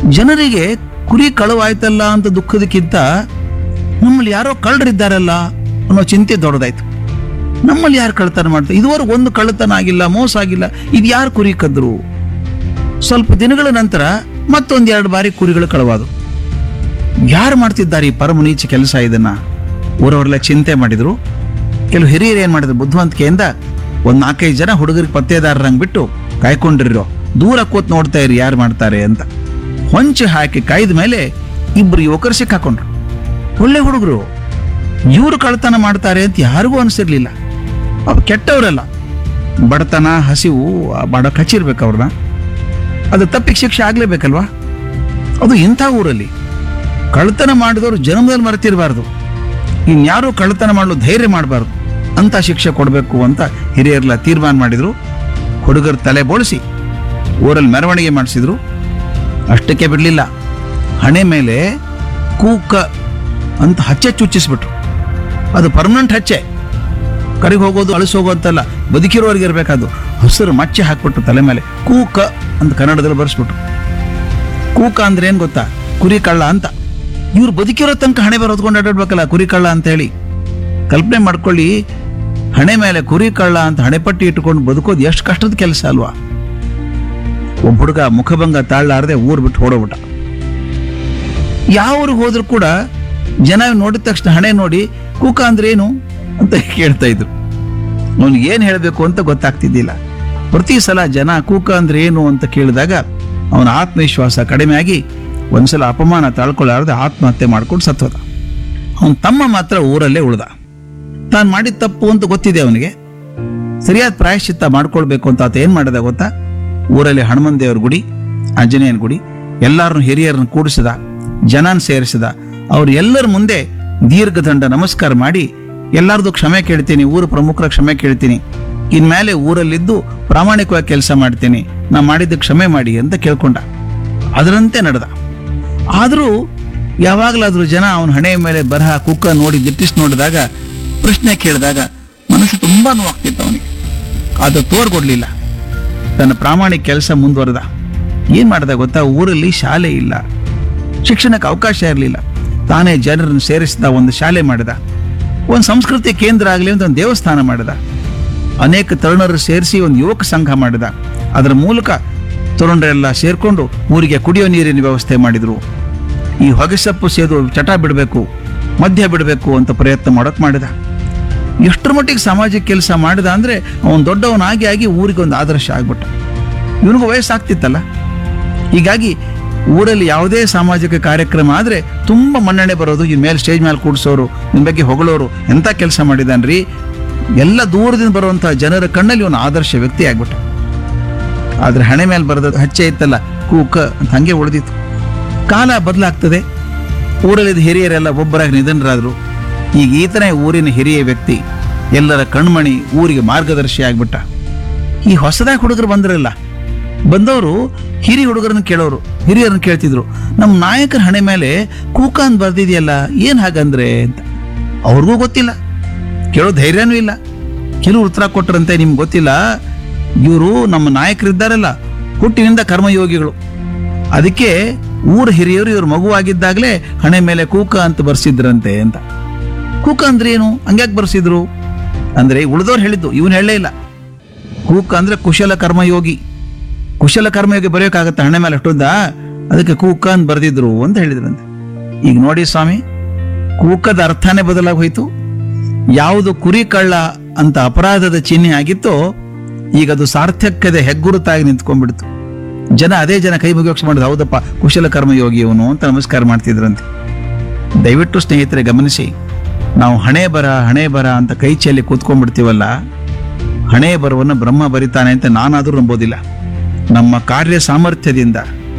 ಜನರಿಗೆ ಕುರಿ ಕಳುವಾಯ್ತಲ್ಲ ಅಂತ ದುಃಖದಕ್ಕಿಂತ ನಮ್ಮಲ್ಲಿ ಯಾರೋ ಕಳ್ಳರಿದ್ದಾರಲ್ಲ ಅನ್ನೋ ಚಿಂತೆ ದೊಡ್ಡದಾಯ್ತು ನಮ್ಮಲ್ಲಿ ಯಾರು ಕಳ್ತನ ಮಾಡ್ತಾರೆ ಇದುವರೆಗೂ ಒಂದು ಕಳ್ಳತನ ಆಗಿಲ್ಲ ಮೋಸ ಆಗಿಲ್ಲ ಇದು ಯಾರು ಕುರಿ ಕದ್ರು ಸ್ವಲ್ಪ ದಿನಗಳ ನಂತರ ಮತ್ತೊಂದ್ ಎರಡು ಬಾರಿ ಕುರಿಗಳು ಕಳವಾದವು ಯಾರು ಮಾಡ್ತಿದ್ದಾರೆ ಈ ಪರಮ ನೀಚ ಕೆಲಸ ಇದನ್ನ ಊರವರೆಲ್ಲ ಚಿಂತೆ ಮಾಡಿದ್ರು ಕೆಲವು ಹಿರಿಯರು ಏನ್ ಮಾಡಿದ್ರು ಬುದ್ಧಿವಂತಿಕೆಯಿಂದ ಒಂದ್ ನಾಲ್ಕೈದು ಜನ ಹುಡುಗರಿಗೆ ಪತ್ತೇದಾರರಂಗ್ ಬಿಟ್ಟು ಕಾಯ್ಕೊಂಡಿರೋ ದೂರ ಕೂತ್ ನೋಡ್ತಾ ಇರಿ ಯಾರು ಮಾಡ್ತಾರೆ ಅಂತ ಹೊಂಚು ಹಾಕಿ ಕಾಯ್ದ ಮೇಲೆ ಇಬ್ರು ಯುವಕರು ಸಿಕ್ಕಾಕೊಂಡ್ರು ಒಳ್ಳೆ ಹುಡುಗರು ಇವರು ಕಳ್ತನ ಮಾಡ್ತಾರೆ ಅಂತ ಯಾರಿಗೂ ಅನಿಸಿರ್ಲಿಲ್ಲ ಅವ್ರು ಕೆಟ್ಟವರಲ್ಲ ಬಡತನ ಹಸಿವು ಆ ಬಡ ಕಚ್ಚಿರ್ಬೇಕು ಅವ್ರನ್ನ ಅದು ತಪ್ಪಿಗೆ ಶಿಕ್ಷೆ ಆಗ್ಲೇಬೇಕಲ್ವಾ ಅದು ಇಂಥ ಊರಲ್ಲಿ ಕಳ್ತನ ಮಾಡಿದವರು ಜನ್ಮದಲ್ಲಿ ಮರೆತಿರಬಾರ್ದು ಇನ್ಯಾರು ಕಳ್ತನ ಮಾಡಲು ಧೈರ್ಯ ಮಾಡಬಾರ್ದು ಅಂತ ಶಿಕ್ಷೆ ಕೊಡಬೇಕು ಅಂತ ಹಿರಿಯರೆಲ್ಲ ತೀರ್ಮಾನ ಮಾಡಿದ್ರು ಹುಡುಗರ ತಲೆ ಬೋಳಿಸಿ ಊರಲ್ಲಿ ಮೆರವಣಿಗೆ ಮಾಡಿಸಿದ್ರು ಅಷ್ಟಕ್ಕೆ ಬಿಡಲಿಲ್ಲ ಹಣೆ ಮೇಲೆ ಕೂಕ ಅಂತ ಹಚ್ಚೆ ಚುಚ್ಚಿಸ್ಬಿಟ್ರು ಅದು ಪರ್ಮನೆಂಟ್ ಹಚ್ಚೆ ಕರಿಗೆ ಹೋಗೋದು ಅಳಿಸ್ ಹೋಗೋಂತಲ್ಲ ಬದುಕಿರೋರಿಗೆ ಇರಬೇಕದು ಹಸಿರು ಮಚ್ಚೆ ಹಾಕ್ಬಿಟ್ರು ತಲೆ ಮೇಲೆ ಕೂಕ ಅಂತ ಕನ್ನಡದಲ್ಲಿ ಬರ್ಸ್ಬಿಟ್ರು ಕೂಕ ಅಂದ್ರೆ ಏನ್ ಗೊತ್ತಾ ಕುರಿ ಕಳ್ಳ ಅಂತ ಇವ್ರು ಬದುಕಿರೋ ತನಕ ಹಣೆ ಬರ ಹೊತ್ಕೊಂಡು ಅಡ್ಡಾಡ್ಬೇಕಲ್ಲ ಕುರಿ ಕಳ್ಳ ಅಂತ ಹೇಳಿ ಕಲ್ಪನೆ ಮಾಡ್ಕೊಳ್ಳಿ ಹಣೆ ಮೇಲೆ ಕುರಿ ಕಳ್ಳ ಅಂತ ಹಣೆಪಟ್ಟಿ ಇಟ್ಕೊಂಡು ಬದುಕೋದು ಎಷ್ಟು ಕಷ್ಟದ ಕೆಲಸ ಅಲ್ವಾ ಒಬ್ಬ ಹುಡುಗ ಮುಖಭಂಗ ತಾಳ್ಲಾರದೆ ಊರ್ ಬಿಟ್ಟು ಓಡೋಗ್ಬಿಟ್ಟ ಯಾವ ಊರಿಗೆ ಹೋದ್ರು ಕೂಡ ಜನ ನೋಡಿದ ತಕ್ಷಣ ಹಣೆ ನೋಡಿ ಕೂಕ ಅಂದ್ರೆ ಏನು ಅಂತ ಕೇಳ್ತಾ ಇದ್ರು ಅವನಿಗೆ ಏನ್ ಹೇಳಬೇಕು ಅಂತ ಗೊತ್ತಾಗ್ತಿದ್ದಿಲ್ಲ ಪ್ರತಿ ಸಲ ಜನ ಕೂಕ ಅಂದ್ರೆ ಏನು ಅಂತ ಕೇಳಿದಾಗ ಅವನ ಆತ್ಮವಿಶ್ವಾಸ ಕಡಿಮೆ ಆಗಿ ಒಂದ್ಸಲ ಅಪಮಾನ ತಾಳ್ಕೊಳ್ಳಾರದೆ ಆತ್ಮಹತ್ಯೆ ಮಾಡ್ಕೊಂಡು ಸತ್ವದ ಅವನ ತಮ್ಮ ಮಾತ್ರ ಊರಲ್ಲೇ ಉಳ್ದ ತಾನು ಮಾಡಿದ ತಪ್ಪು ಅಂತ ಗೊತ್ತಿದೆ ಅವನಿಗೆ ಸರಿಯಾದ ಪ್ರಾಯಶ್ಚಿತ್ತ ಮಾಡ್ಕೊಳ್ಬೇಕು ಅಂತ ಆತ ಏನ್ ಮಾಡಿದ ಗೊತ್ತಾ ಊರಲ್ಲಿ ಹನುಮನ್ ದೇವ್ರ ಗುಡಿ ಆಂಜನೇಯನ ಗುಡಿ ಎಲ್ಲಾರನ್ನು ಹಿರಿಯರನ್ನು ಕೂಡಿಸಿದ ಜನನ್ ಸೇರಿಸಿದ ಅವ್ರು ಎಲ್ಲರ ಮುಂದೆ ದೀರ್ಘದಂಡ ನಮಸ್ಕಾರ ಮಾಡಿ ಎಲ್ಲಾರ್ದು ಕ್ಷಮೆ ಕೇಳ್ತೀನಿ ಊರ ಪ್ರಮುಖರ ಕ್ಷಮೆ ಕೇಳ್ತೀನಿ ಇನ್ಮೇಲೆ ಊರಲ್ಲಿದ್ದು ಪ್ರಾಮಾಣಿಕವಾಗಿ ಕೆಲಸ ಮಾಡ್ತೀನಿ ನಾ ಮಾಡಿದ ಕ್ಷಮೆ ಮಾಡಿ ಅಂತ ಕೇಳ್ಕೊಂಡ ಅದರಂತೆ ನಡೆದ ಆದರೂ ಯಾವಾಗಲಾದ್ರೂ ಜನ ಅವನ ಹಣೆಯ ಮೇಲೆ ಬರಹ ಕುಕ್ಕ ನೋಡಿ ದಿಟ್ಟಿಸಿ ನೋಡಿದಾಗ ಪ್ರಶ್ನೆ ಕೇಳಿದಾಗ ಮನಸ್ಸು ತುಂಬಾ ನೋವಾಗ್ತಿತ್ತು ಅವನಿಗೆ ಅದು ತೋರ್ಗೊಡ್ಲಿಲ್ಲ ತನ್ನ ಪ್ರಾಮಾಣಿಕ ಕೆಲಸ ಮುಂದುವರೆದ ಏನ್ ಮಾಡ್ದ ಗೊತ್ತಾ ಊರಲ್ಲಿ ಶಾಲೆ ಇಲ್ಲ ಶಿಕ್ಷಣಕ್ಕೆ ಅವಕಾಶ ಇರಲಿಲ್ಲ ತಾನೇ ಜನರನ್ನು ಸೇರಿಸಿದ ಒಂದು ಶಾಲೆ ಮಾಡಿದ ಒಂದು ಸಂಸ್ಕೃತಿ ಕೇಂದ್ರ ಆಗಲಿ ಅಂತ ಒಂದು ದೇವಸ್ಥಾನ ಮಾಡಿದ ಅನೇಕ ತರುಣರು ಸೇರಿಸಿ ಒಂದು ಯುವಕ ಸಂಘ ಮಾಡಿದ ಅದರ ಮೂಲಕ ತರುಣರೆಲ್ಲ ಸೇರ್ಕೊಂಡು ಊರಿಗೆ ಕುಡಿಯೋ ನೀರಿನ ವ್ಯವಸ್ಥೆ ಮಾಡಿದ್ರು ಈ ಹೊಗೆಸಪ್ಪು ಸೇದು ಚಟ ಬಿಡಬೇಕು ಮದ್ಯ ಬಿಡಬೇಕು ಅಂತ ಪ್ರಯತ್ನ ಮಾಡಕ್ ಮಾಡಿದ ಎಷ್ಟರ ಮಟ್ಟಿಗೆ ಸಾಮಾಜಿಕ ಕೆಲಸ ಮಾಡಿದ ಅಂದ್ರೆ ಅವನು ದೊಡ್ಡವನಾಗಿ ಆಗಿ ಊರಿಗೆ ಒಂದು ಆದರ್ಶ ಆಗ್ಬಿಟ್ಟ ಇವನಿಗೂ ವಯಸ್ಸಾಗ್ತಿತ್ತಲ್ಲ ಹೀಗಾಗಿ ಊರಲ್ಲಿ ಯಾವುದೇ ಸಾಮಾಜಿಕ ಕಾರ್ಯಕ್ರಮ ಆದ್ರೆ ತುಂಬಾ ಮನ್ನಣೆ ಬರೋದು ಈ ಮೇಲೆ ಸ್ಟೇಜ್ ಮೇಲೆ ಕೂಡಿಸೋರು ನಿಮ್ ಬಗ್ಗೆ ಹೊಗಳೋರು ಎಂತ ಕೆಲಸ ಮಾಡಿದಾನ್ರಿ ಎಲ್ಲ ದೂರದಿಂದ ಬರುವಂತ ಜನರ ಕಣ್ಣಲ್ಲಿ ಇವನು ಆದರ್ಶ ವ್ಯಕ್ತಿ ಆಗ್ಬಿಟ್ಟ ಆದ್ರೆ ಹಣೆ ಮೇಲೆ ಬರೆದ ಹಚ್ಚೆ ಇತ್ತಲ್ಲ ಕೂಕ ಅಂತ ಹಂಗೆ ಉಳಿದಿತ್ತು ಕಾಲ ಬದಲಾಗ್ತದೆ ಊರಲ್ಲಿದ್ದ ಹಿರಿಯರೆಲ್ಲ ಒಬ್ಬರಾಗಿ ನಿಧನರಾದ್ರು ಈಗ ಈತನೇ ಊರಿನ ಹಿರಿಯ ವ್ಯಕ್ತಿ ಎಲ್ಲರ ಕಣ್ಮಣಿ ಊರಿಗೆ ಮಾರ್ಗದರ್ಶಿ ಆಗ್ಬಿಟ್ಟ ಈ ಹೊಸದಾಗಿ ಹುಡುಗರು ಬಂದ್ರಲ್ಲ ಬಂದವರು ಹಿರಿಯ ಹುಡುಗರನ್ನ ಕೇಳೋರು ಹಿರಿಯರನ್ನ ಕೇಳ್ತಿದ್ರು ನಮ್ಮ ನಾಯಕರ ಹಣೆ ಮೇಲೆ ಕೂಕ ಅಂತ ಬರ್ದಿದೆಯಲ್ಲ ಏನ್ ಹಾಗಂದ್ರೆ ಅಂತ ಅವ್ರಿಗೂ ಗೊತ್ತಿಲ್ಲ ಕೇಳೋ ಧೈರ್ಯನೂ ಇಲ್ಲ ಕೆಲವು ಉತ್ತರ ಕೊಟ್ಟರಂತೆ ನಿಮ್ಗೆ ಗೊತ್ತಿಲ್ಲ ಇವರು ನಮ್ಮ ನಾಯಕರಿದ್ದಾರಲ್ಲ ಹುಟ್ಟಿನಿಂದ ಕರ್ಮಯೋಗಿಗಳು ಅದಕ್ಕೆ ಊರ ಹಿರಿಯರು ಇವ್ರ ಮಗುವಾಗಿದ್ದಾಗಲೇ ಹಣೆ ಮೇಲೆ ಕೂಕ ಅಂತ ಬರ್ಸಿದ್ರಂತೆ ಅಂತ ಕೂಕ ಅಂದ್ರೆ ಏನು ಹಂಗ್ಯಾಕ್ ಬರ್ಸಿದ್ರು ಅಂದ್ರೆ ಉಳಿದವ್ರು ಹೇಳಿದ್ದು ಇವನು ಹೇಳಲೇ ಇಲ್ಲ ಕೂಕ ಅಂದ್ರೆ ಕುಶಲ ಕರ್ಮಯೋಗಿ ಕುಶಲ ಕರ್ಮಯೋಗಿ ಬರೆಯೋಕ್ಕಾಗತ್ತೆ ಹಣೆ ಮೇಲೆ ಅಷ್ಟೊಂದ ಅದಕ್ಕೆ ಕೂಕ ಅಂತ ಬರ್ದಿದ್ರು ಅಂತ ಹೇಳಿದ್ರಂತೆ ಈಗ ನೋಡಿ ಸ್ವಾಮಿ ಕೂಕದ ಅರ್ಥನೇ ಬದಲಾಗಿ ಹೋಯ್ತು ಯಾವುದು ಕುರಿ ಕಳ್ಳ ಅಂತ ಅಪರಾಧದ ಚಿಹ್ನೆ ಆಗಿತ್ತೋ ಈಗ ಅದು ಸಾರ್ಥಕ್ಯದ ಹೆಗ್ಗುರುತಾಗಿ ನಿಂತ್ಕೊಂಡ್ಬಿಡ್ತು ಜನ ಅದೇ ಜನ ಕೈ ಮುಗಿಯೋಕ್ಷ ಮಾಡಿದ್ರು ಹೌದಪ್ಪ ಕುಶಲ ಕರ್ಮಯೋಗಿ ಇವನು ಅಂತ ನಮಸ್ಕಾರ ಮಾಡ್ತಿದ್ರಂತೆ ದಯವಿಟ್ಟು ಸ್ನೇಹಿತರೆ ಗಮನಿಸಿ ನಾವು ಹಣೆ ಬರ ಹಣೆ ಬರ ಅಂತ ಕೈ ಚೆಲ್ಲಿ ಕೂತ್ಕೊಂಡ್ಬಿಡ್ತೀವಲ್ಲ ಹಣೆ ಬರವನ್ನು ಬ್ರಹ್ಮ ಬರಿತಾನೆ ಅಂತ ನಾನಾದರೂ ನಂಬೋದಿಲ್ಲ ನಮ್ಮ ಕಾರ್ಯ ಸಾಮರ್ಥ್ಯದಿಂದ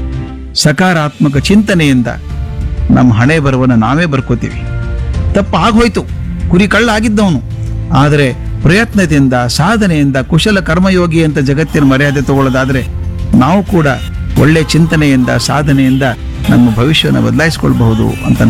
ಸಕಾರಾತ್ಮಕ ಚಿಂತನೆಯಿಂದ ನಮ್ಮ ಹಣೆ ಬರವನ್ನು ನಾವೇ ಬರ್ಕೋತೀವಿ ತಪ್ಪು ಆಗೋಯ್ತು ಕುರಿ ಕಳ್ಳ ಆಗಿದ್ದವನು ಆದರೆ ಪ್ರಯತ್ನದಿಂದ ಸಾಧನೆಯಿಂದ ಕುಶಲ ಕರ್ಮಯೋಗಿ ಅಂತ ಜಗತ್ತಿನ ಮರ್ಯಾದೆ ತಗೊಳ್ಳೋದಾದ್ರೆ ನಾವು ಕೂಡ ಒಳ್ಳೆ ಚಿಂತನೆಯಿಂದ ಸಾಧನೆಯಿಂದ ನಮ್ಮ ಭವಿಷ್ಯವನ್ನು ಬದಲಾಯಿಸಿಕೊಳ್ಬಹುದು ಅಂತ